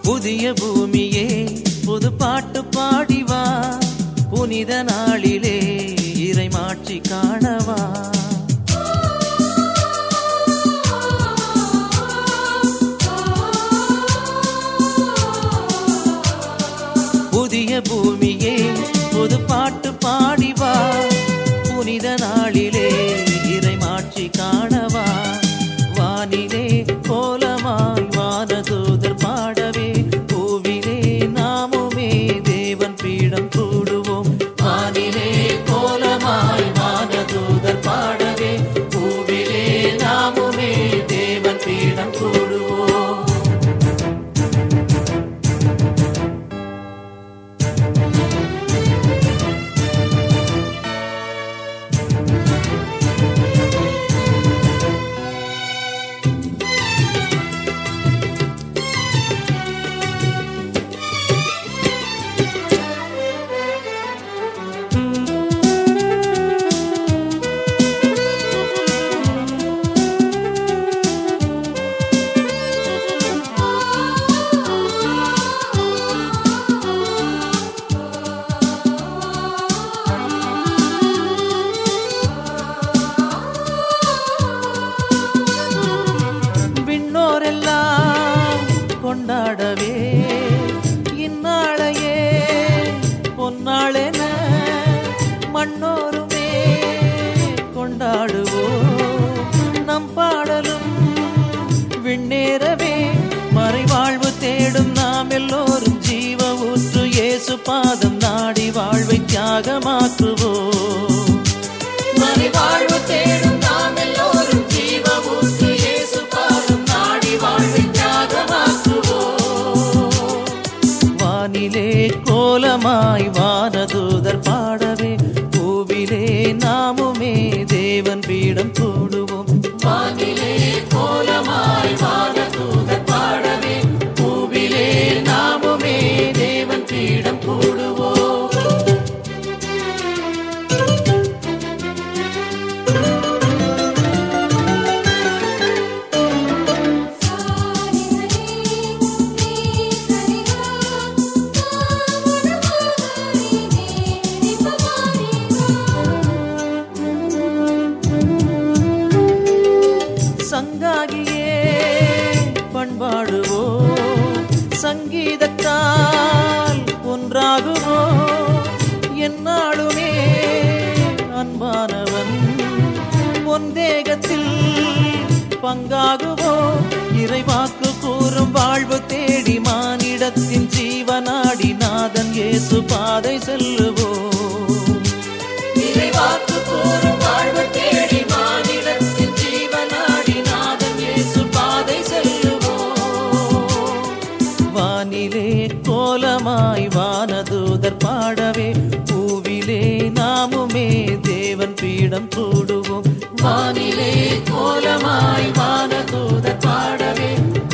புதிய பூமியே புது பாட்டு பாடிவா புனித நாளிலே இறை மாட்சி காணவா புதிய பூமியே புது பாட்டு பாடிவா புனித நாளிலே இறை மாட்சி காணவா வானிலே கோலமாய் வானதூதர் பாடவே பூவிலே நாமுமே தேவன் பீடம் கூடுவோம் வானிலே கோலமாய் வானதூதர் பாடவே பூவிலே நாமுமே தேவன் பீடம் கூடுவோம் விண்ணோரெல்லாம் கொண்டாடவே இந்நாளையே பொன்னாளென மண்ணோருமே கொண்டாடுவோம் நம் பாடலும் விண்ணேறவே மறைவாழ்வு தேடும் நாம் எல்லோரும் ஜீவ ஊற்று இயேசு பாதம் நாடி வாழ்வை தியாகமாக்குவோம் மறைவாழ்வு தேடும் நாம் எல்லோரும் ஜீவ ஊற்று இயேசு பாதம் நாடி வாழ்வை தியாகமாக்குவோம் வானிலே கோலமாய் வானதூதர் பாடவே பூவிலே நாமுமே தேவன் பீடம் கூடுவோம் வானிலே கோலமாய் வானதூதர் பாடவே பூவிலே நாமுமே தேவன் பீடம் கூடுவோம் சாரி ஹரி நீ சரிகா நாமனமாகரி நீ நிபமாரிகா சங்காகியே பண்பாடுவோம் சங்கீதத்தால் ஒன்றாகுவோம் எந்நாளுமே அன்பானவன் பொந்தேகத்தில் பங்காகுவோம் இறைவாக்கு கூறும் வாழ்வு தேடி மானிடத்தின் ஜீவனாடி நாதன் இயேசு பாதை செல்லுவோம் இறைவாக்கு கூறும் வாழ்வு தேடி மானிடத்தின் ஜீவனாடி நாதன் இயேசு பாதை செல்லுவோம் வானிலே கோலமாய் வானதூதர் பாடவே பூவிலே நாமுமே தேவன் பீடம் கூடுவோம் வானிலே கோலமாய் வானதூதர் பாடவே